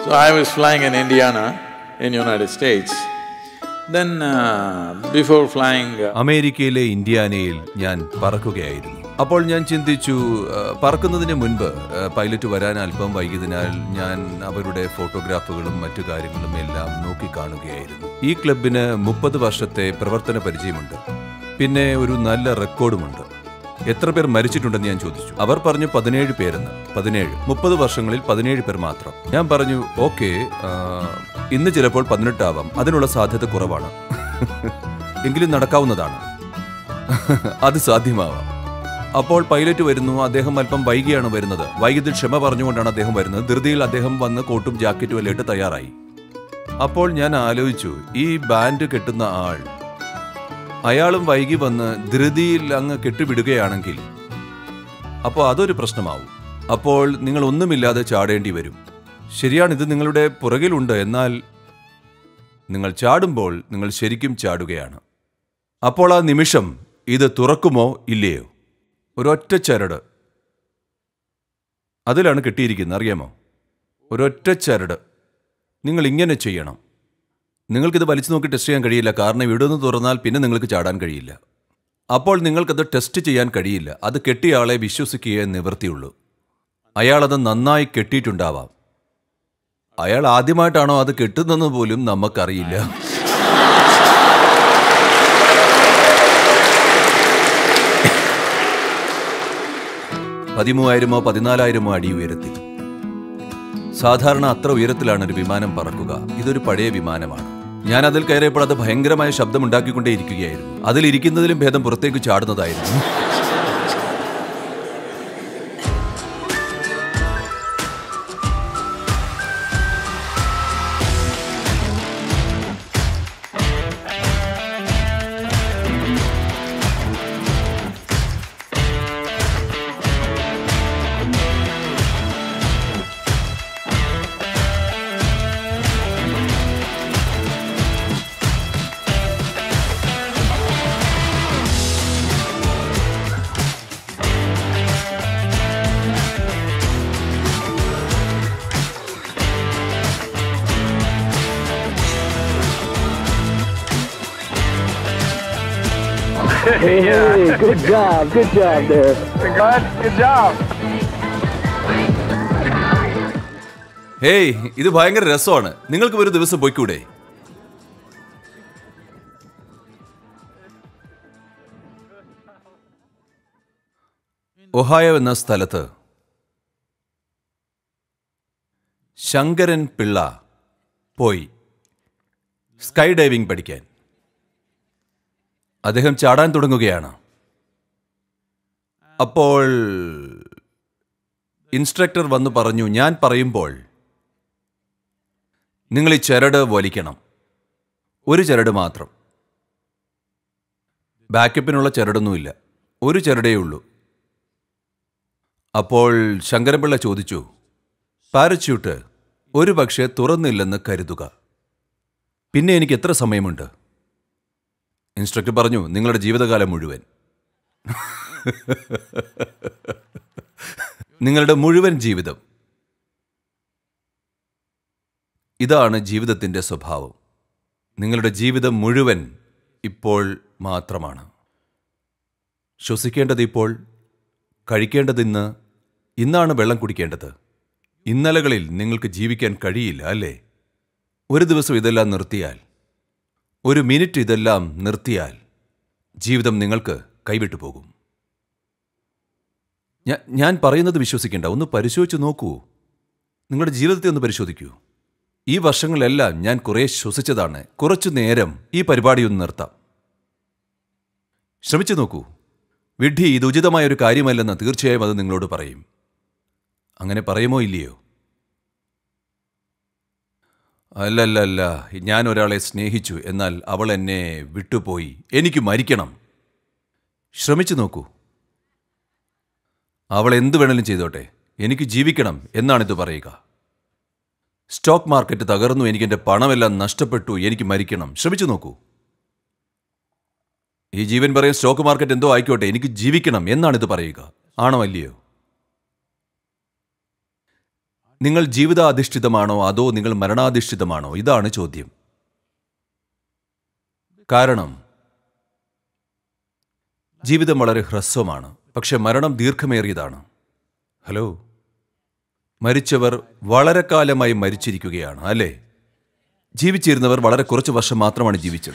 So I was flying in Indiana, in United States. Then uh, before flying, uh, അമേരിക്കയിലെ ഇന്ത്യാനയിൽ ഞാൻ പറക്കുകയായിരുന്നു അപ്പോൾ ഞാൻ ചിന്തിച്ചു ആ, പറക്കുന്നതിന് മുൻപ് ആ, പൈലറ്റ് വരാൻ അല്പം വൈകിയതിനാൽ ഞാൻ അവരുടെ ഫോട്ടോഗ്രാഫുകളും മറ്റു കാര്യങ്ങളും എല്ലാം നോക്കിക്കാണുകയായിരുന്നു ഈ ക്ലബിന് മുപ്പത് വർഷത്തെ പ്രവർത്തന പരിചയമുണ്ട് പിന്നെ ഒരു നല്ല റെക്കോർഡുമുണ്ട് എത്ര പേർ മരിച്ചിട്ടുണ്ടെന്ന് ഞാൻ ചോദിച്ചു അവർ പറഞ്ഞു പതിനേഴ് പേരെന്ന് പതിനേഴ് മുപ്പത് വർഷങ്ങളിൽ പതിനേഴ് പേർ മാത്രം ഞാൻ പറഞ്ഞു ഓക്കെ ഇന്ന് ചിലപ്പോൾ പതിനെട്ടാവാം അതിനുള്ള സാധ്യത കുറവാണ് എങ്കിലും നടക്കാവുന്നതാണ് അത് സാധ്യമാവാം അപ്പോൾ പൈലറ്റ് വരുന്നു അദ്ദേഹം അല്പം വൈകിയാണ് വരുന്നത് വൈകിയതിൽ ക്ഷമ പറഞ്ഞുകൊണ്ടാണ് അദ്ദേഹം വരുന്നത് ധൃതിയിൽ അദ്ദേഹം വന്ന് കോട്ടും ജാക്കറ്റും എല്ലാം ഇട്ട് തയ്യാറായി അപ്പോൾ ഞാൻ ആലോചിച്ചു ഈ ബാൻഡ് കെട്ടുന്ന ആൾ അയാളും വൈകി വന്ന് ധൃതിയിൽ അങ്ങ് കെട്ടിവിടുകയാണെങ്കിൽ അപ്പോൾ അതൊരു പ്രശ്നമാവും അപ്പോൾ നിങ്ങൾ ഒന്നുമില്ലാതെ ചാടേണ്ടി വരും ശരിയാണ് ഇത് നിങ്ങളുടെ പുറകിലുണ്ട് എന്നാൽ നിങ്ങൾ ചാടുമ്പോൾ നിങ്ങൾ ശരിക്കും ചാടുകയാണ് അപ്പോൾ ആ നിമിഷം ഇത് തുറക്കുമോ ഇല്ലയോ ഒരൊറ്റ ചരട് അതിലാണ് കെട്ടിയിരിക്കുന്നത് അറിയാമോ ഒരൊറ്റ ചരട് നിങ്ങൾ ഇങ്ങനെ ചെയ്യണം നിങ്ങൾക്കിത് വലിച്ചു നോക്കി ടെസ്റ്റ് ചെയ്യാൻ കഴിയില്ല കാരണം ഇവിടെ നിന്ന് തുറന്നാൽ പിന്നെ നിങ്ങൾക്ക് ചാടാൻ കഴിയില്ല അപ്പോൾ നിങ്ങൾക്കത് ടെസ്റ്റ് ചെയ്യാൻ കഴിയില്ല അത് കെട്ടിയ ആളെ വിശ്വസിക്കുകയേ നിവൃത്തിയുള്ളൂ അയാളത് നന്നായി കെട്ടിയിട്ടുണ്ടാവാം അയാൾ ആദ്യമായിട്ടാണോ അത് കെട്ടുന്നതെന്ന് പോലും നമുക്കറിയില്ല പതിമൂവായിരമോ പതിനാലായിരമോ അടി ഉയരത്തിൽ സാധാരണ അത്ര ഉയരത്തിലാണ് ഒരു വിമാനം പറക്കുക ഇതൊരു പഴയ വിമാനമാണ് ഞാൻ അതിൽ കയറിയപ്പോൾ അത് ഭയങ്കരമായ ശബ്ദമുണ്ടാക്കിക്കൊണ്ടേയിരിക്കുകയായിരുന്നു അതിലിരിക്കുന്നതിലും ഭേദം പുറത്തേക്ക് ചാടുന്നതായിരുന്നു Hey, good job, good job there. Good, good job. Hey ഇത് ഭയങ്കര രസമാണ് നിങ്ങൾക്ക് ഒരു ദിവസം പോയിക്കൂടെ ഒഹായോ എന്ന സ്ഥലത്ത് ശങ്കരൻ പിള്ള പോയി സ്കൈ ഡൈവിംഗ് പഠിക്കാൻ അദ്ദേഹം ചാടാൻ തുടങ്ങുകയാണ് അപ്പോൾ ഇൻസ്ട്രക്ടർ വന്ന് പറഞ്ഞു ഞാൻ പറയുമ്പോൾ നിങ്ങൾ ഈ ചരട് വലിക്കണം ഒരു ചരട് മാത്രം ബാക്കപ്പിനുള്ള ചരടൊന്നുമില്ല ഒരു ചരടേ ഉള്ളൂ അപ്പോൾ ശങ്കരപിള്ള ചോദിച്ചു പാരച്യൂട്ട് ഒരു പക്ഷേ തുറന്നില്ലെന്ന് കരുതുക പിന്നെ എനിക്ക് എത്ര സമയമുണ്ട് ഇൻസ്ട്രക്ടർ പറഞ്ഞു നിങ്ങളുടെ ജീവിതകാലം മുഴുവൻ നിങ്ങളുടെ മുഴുവൻ ജീവിതം ഇതാണ് ജീവിതത്തിൻ്റെ സ്വഭാവം നിങ്ങളുടെ ജീവിതം മുഴുവൻ ഇപ്പോൾ മാത്രമാണ് ശ്വസിക്കേണ്ടത് ഇപ്പോൾ കഴിക്കേണ്ടത് ഇന്ന് ഇന്നാണ് വെള്ളം കുടിക്കേണ്ടത് ഇന്നലകളിൽ നിങ്ങൾക്ക് ജീവിക്കാൻ കഴിയില്ല അല്ലേ ഒരു ദിവസം ഇതെല്ലാം നിർത്തിയാൽ ഒരു മിനിറ്റ് ഇതെല്ലാം നിർത്തിയാൽ ജീവിതം നിങ്ങൾക്ക് കൈവിട്ടു പോകും ഞാ- ഞാൻ പറയുന്നത് വിശ്വസിക്കേണ്ട ഒന്ന് പരിശോധിച്ച് നോക്കൂ നിങ്ങളുടെ ജീവിതത്തെ ഒന്ന് പരിശോധിക്കൂ ഈ വർഷങ്ങളിലെല്ലാം ഞാൻ കുറേ ശ്വസിച്ചതാണ് കുറച്ചു നേരം ഈ പരിപാടി ഒന്ന് നിർത്താം ശ്രമിച്ചു നോക്കൂ വിഡ്ഢി ഇത് ഉചിതമായ ഒരു കാര്യമല്ലെന്ന് തീർച്ചയായും അത് നിങ്ങളോട് പറയും അങ്ങനെ പറയുമോ ഇല്ലയോ അല്ലല്ലല്ല ഞാൻ ഒരാളെ സ്നേഹിച്ചു എന്നാൽ അവൾ എന്നെ വിട്ടുപോയി എനിക്ക് മരിക്കണം ശ്രമിച്ചു നോക്കൂ അവൾ എന്ത് വേണേലും ചെയ്തോട്ടെ എനിക്ക് ജീവിക്കണം എന്നാണിത് പറയുക സ്റ്റോക്ക് മാർക്കറ്റ് തകർന്നു എനിക്ക് എൻ്റെ പണമെല്ലാം നഷ്ടപ്പെട്ടു എനിക്ക് മരിക്കണം ശ്രമിച്ചു നോക്കൂ ഈ ജീവൻ പറയും സ്റ്റോക്ക് മാർക്കറ്റ് എന്തോ ആയിക്കോട്ടെ എനിക്ക് ജീവിക്കണം എന്നാണിത് പറയുക ആണോ അല്ലയോ നിങ്ങൾ ജീവിതാധിഷ്ഠിതമാണോ അതോ നിങ്ങൾ മരണാധിഷ്ഠിതമാണോ ഇതാണ് ചോദ്യം കാരണം ജീവിതം വളരെ ഹ്രസ്വമാണ് പക്ഷെ മരണം ദീർഘമേറിയതാണ് ഹലോ മരിച്ചവർ വളരെ കാലമായി മരിച്ചിരിക്കുകയാണ് അല്ലേ ജീവിച്ചിരുന്നവർ വളരെ കുറച്ച് വർഷം മാത്രമാണ് ജീവിച്ചത്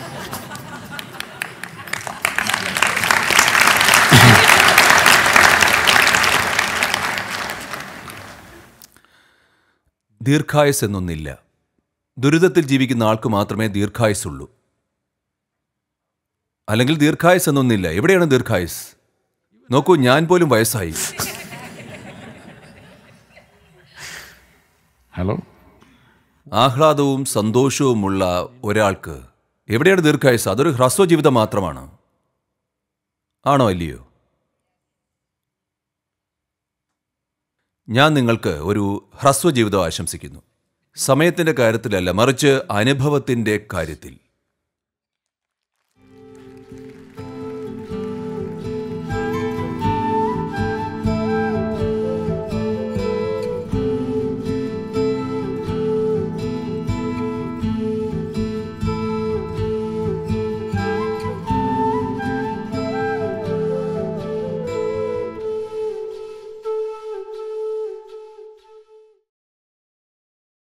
ദീർഘായുസ് എന്നൊന്നില്ല ദുരിതത്തിൽ ജീവിക്കുന്ന ആൾക്ക് മാത്രമേ ദീർഘായുസുള്ളൂ അല്ലെങ്കിൽ ദീർഘായുസ് എന്നൊന്നില്ല എവിടെയാണ് ദീർഘായുസ് നോക്കൂ ഞാൻ പോലും വയസ്സായി Hello? ആഹ്ലാദവും സന്തോഷവുമുള്ള ഒരാൾക്ക് എവിടെയാണ് ദീർഘായുസ് അതൊരു ഹ്രസ്വ ജീവിതം മാത്രമാണ് ആണോ അല്ലയോ ഞാൻ നിങ്ങൾക്ക് ഒരു ഹ്രസ്വ ജീവിതം ആശംസിക്കുന്നു സമയത്തിന്റെ കാര്യത്തിലല്ല മറിച്ച് അനുഭവത്തിന്റെ കാര്യത്തിൽ